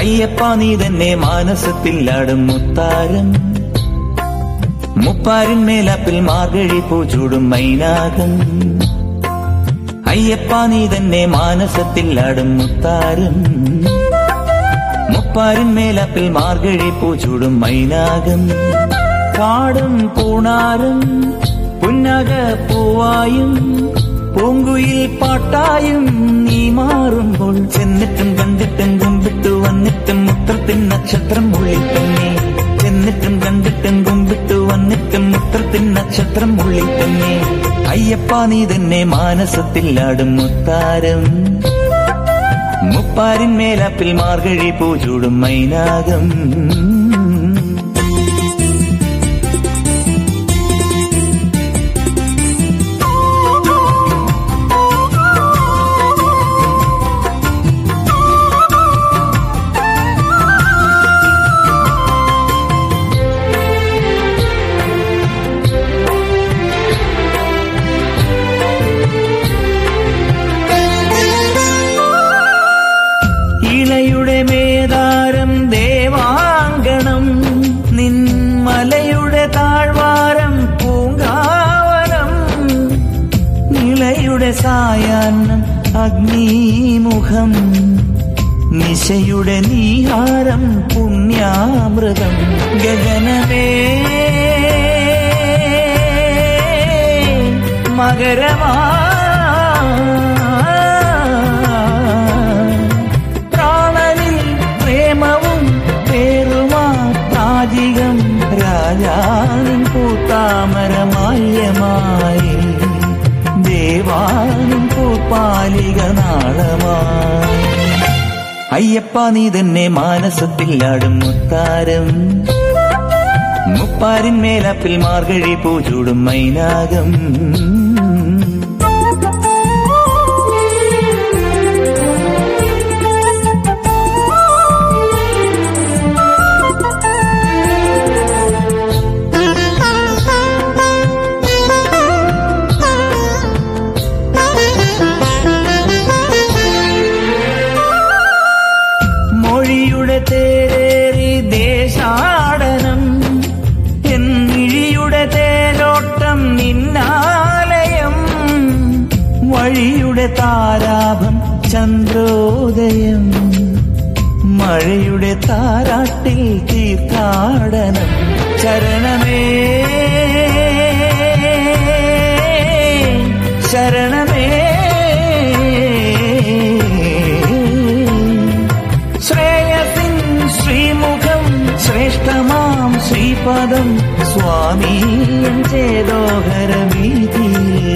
അയ്യപ്പ നീ തന്നെ മാനസത്തിൽ ആടും മുത്താരം മുപ്പാരിൻ മേലാപ്പിൽ മാർഗഴി പൂച്ചൂടും മൈനാകം അയ്യപ്പ നീ തന്നെ മാനസത്തിൽ ആടും മുത്താരം മുപ്പാരിൻ മേലാപ്പിൽ മാർഗഴി പൂച്ചൂടും മൈനാകം കാടും പൂണാരും പുന്നക പൂവായും പൂങ്കുയിൽ പാട്ടായും നീ മാറുമ്പോൾ ചെന്നിട്ടും കണ്ടിട്ടും കുമ്പിട്ടു വന്നിട്ടും മുത്രത്തിൻ നക്ഷത്രം ഉള്ളിൽ തന്നെ ചെന്നിട്ടും കണ്ടിട്ടും കുമ്പിട്ടു വന്നിട്ടും മുത്രത്തിൻ നക്ഷത്രം ഉള്ളിൽ തന്നെ അയ്യപ്പ നീ തന്നെ മാനസത്തിൽ ആടും മുത്താരം മുപ്പാരിൻ മേലാപ്പിൽ മാർഗഴി പൂചൂടും മൈനാകം ഇളയുടെ മേതാരം ദേവാങ്കണം നിൻമലയുടെ താഴ്വാരം പൂങ്കാവനം നിളയുടെ സായാഹ്നം അഗ്നിമുഖം നിശയുടെ നീഹാരം പുണ്യാമൃതം ഗഗനമേ മകരമാ പ്രാണനിൽ പ്രേമവും പേറുമാ താജികം രാജാവിൻ പൂത്താമരമാല്യമായി ദേവാനും പൂപ്പാലിക നാളമായി അയ്യപ്പ നീ തന്നെ മാനസത്തിൽ ആടും മുത്താരം മുപ്പാരിൻ മേലാപ്പിൽ മാർഗഴി പൂചൂടും മൈനാകം മൊഴിയുടെ തേരേറി ദേശാടനം എന്നിഴിയുടെ തേരോട്ടം നിന്നാലയം വഴിയുടെ താരാഭം ചന്ദ്രോദയം മഴയുടെ താരാട്ടിൽ തീർത്ഥാടനം ചരണമേ ശരണമേ ശ്രേയസിൻ ശ്രീമുഖം ശ്രേഷ്ഠമാം ശ്രീപദം സ്വാമീയം ചേതോഹരമീതി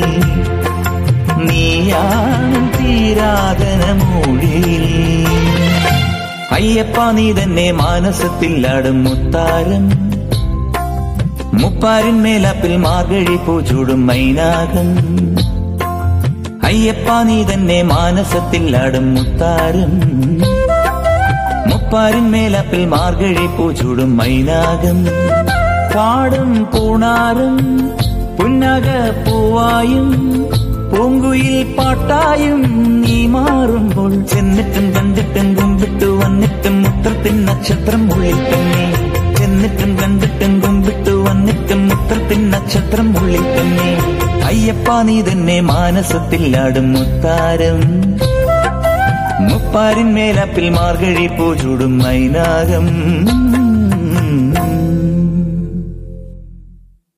നീയാണ് തീരാതനമൂഴിയിൽ അയ്യപ്പ നീ തന്നെ മാനസത്തിൽ ആടും മുത്താരം മുപ്പാരിൻ മേലാപ്പിൽ മാർഗഴി പൂച്ചൂടും മൈനാകം അയ്യപ്പ നീ തന്നെ മാനസത്തിൽ ആടും മുത്താരം മുപ്പാരിൻ മേലാപ്പിൽ മാർഗഴി പൂച്ചൂടും മൈനാകം പാടും പൂണാറും പുന്നക പൂവായും പൂങ്കുയിൽ പാട്ടായും നീ മാറുമ്പോൾ ചെന്നിട്ടും കണ്ടിട്ടും കുമ്പിട്ടു വന്നിട്ടും മുത്രത്തിൻ നക്ഷത്രം ഉള്ളിൽ തന്നെ ചെന്നിട്ടും കണ്ടിട്ടും കുമ്പിട്ടു വന്നിട്ടും മുത്രത്തിൻ നക്ഷത്രം ഉള്ളിൽ തന്നെ അയ്യപ്പ നീ തന്നെ മാനസത്തിൽ ആടും മുത്താരം മുപ്പാരിൻ മേലാപ്പിൽ മാർഗഴി പൂചൂടും മൈനാകം